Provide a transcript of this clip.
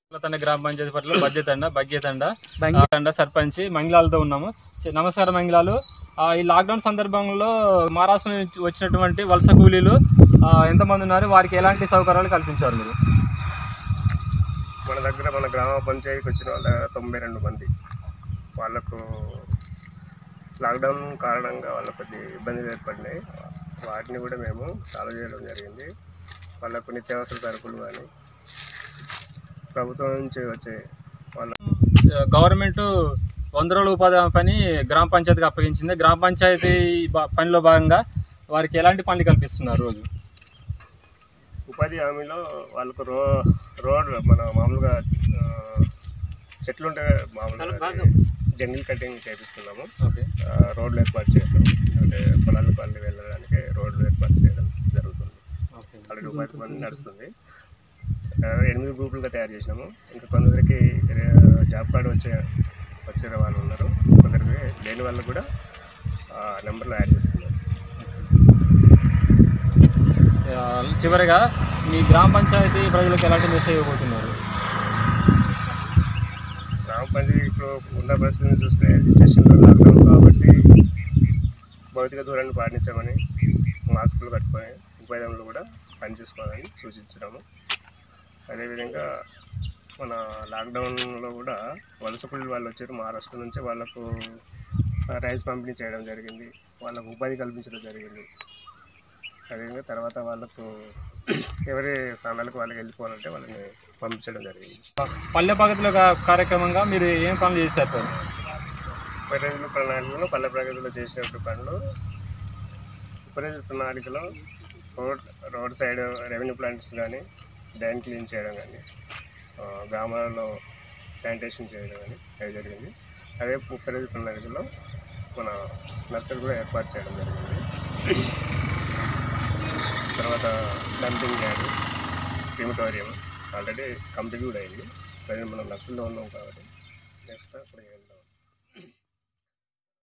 తండ గ్రామ పంచాయతీ పరిధిలో బడ్జెతండ బగ్యతండ తండ సర్పంచ్ మంగిలాలతో ఉన్నాము చి- నమస్కారం మంగిలాలు ఆ, ఈ లాక్డౌన్ సందర్భంలో మహారాష్ట్ర నుంచి వచ్చినటువంటి వలస కూలీలు ఆ, ఎంతమంది ఉన్నారు వారికి ఎలాంటి సౌకర్యాలు కల్పించారు మీరు మన దగ్గర మన గ్రామ పంచాయతీకి వచ్చిన వాళ్ళ తొంభై రెండు మంది వాళ్ళకు లాక్డౌన్ కారణంగా వాళ్ళకు కొద్ది ఇబ్బందులు ఏర్పడినాయి వాటిని కూడా మేము సాల్వ్ చేయడం జరిగింది వాళ్ళకు నిత్యావసర సరుకులు కానీ ప్రభుత్వం నుంచి వచ్చే వాళ్ళ గవర్నమెంట్ వంద రోజుల ఉపాధి హామీ పని గ్రామ పంచాయతీకి అప్పగించింది గ్రామ పంచాయతీ బా- పనిలో భాగంగా వారికి ఎలాంటి పనులు కల్పిస్తున్నారు రోజు ఉపాధి హామీలో వాళ్ళకు రో రోడ్ మన మామూలుగా ఆ, చెట్లు ఉంటే మామూలుగా అది జంగిల్ కటింగ్ చేపిస్తున్నాము ఓకే ఆ, రోడ్లు ఏర్పాటు చేయడం అంటే పొలాల పల్లి వెళ్ళడానికి రోడ్లు ఏర్పాటు చేయడం జరుగుతుంది ఓకే ఆల్రెడీ ఉపాధి పని నడుస్తుంది ఆ, ఎనిమిది గ్రూపులుగా తయారు చేసినాము ఇంకా కొందరికి ఆ, జాబ్ కార్డు వచ్చే వచ్చే వాళ్ళు ఉన్నారు కొందరికి లేని వాళ్ళు కూడా ఆ, నెంబర్లో యాడ్ చేస్తున్నారు ఆ, చివరిగా మీ గ్రామ పంచాయతీ ప్రజలకు ఎలాంటి మెసేజ్ ఇవ్వబోతున్నారు గ్రామ పంచాయతీ ఇప్పుడు ఉన్న పరిస్థితిని చూస్తే సిచ్యువేషన్లో లాక్డౌన్ కాబట్టి భౌతిక దూరాన్ని పాటించమని మాస్కులు కట్టుకొని ఉపాయంలో కూడా పనిచేసుకోవాలని సూచించడము అదేవిధంగా మన లాక్డౌన్లో కూడా వలస కూలీలు వాళ్ళు వచ్చారు మహారాష్ట్ర నుంచి వాళ్ళకు రైస్ పంపిణీ చేయడం జరిగింది వాళ్ళకు ఉపాధి కల్పించడం జరిగింది అదేవిధంగా తర్వాత వాళ్ళకు ఎవరి స్థానాలకు వాళ్ళకి వెళ్ళిపోవాలంటే వాళ్ళని పంపించడం జరిగింది పల్లె ప్రగతిలో కా- కార్యక్రమంగా మీరు ఏం పనులు చేశారు సార్ ఉపరితల ప్రణాళికలో పల్లె ప్రగతిలో చేసినట్టు పనులు ఉపరితల ప్రణాళికలో road road side revenue plants కానీ డ్రైన్ క్లీన్ చేయడం కానీ ఆ, గ్రామాలలో శానిటేషన్ చేయడం కానీ అది జరిగింది అదే ఉపరితల ప్రణాళికలో మన నర్సరీ కూడా ఏర్పాటు చేయడం జరిగింది తర్వాత డంపింగ్ కానీ క్రిమిటోరియం ఆల్రెడీ కంప్లీట్ కూడా అయింది ప్రజెంట్ మనం నర్సరీలో ఉన్నాం కాబట్టి నెక్స్ట్ అక్కడ వెళ్దాం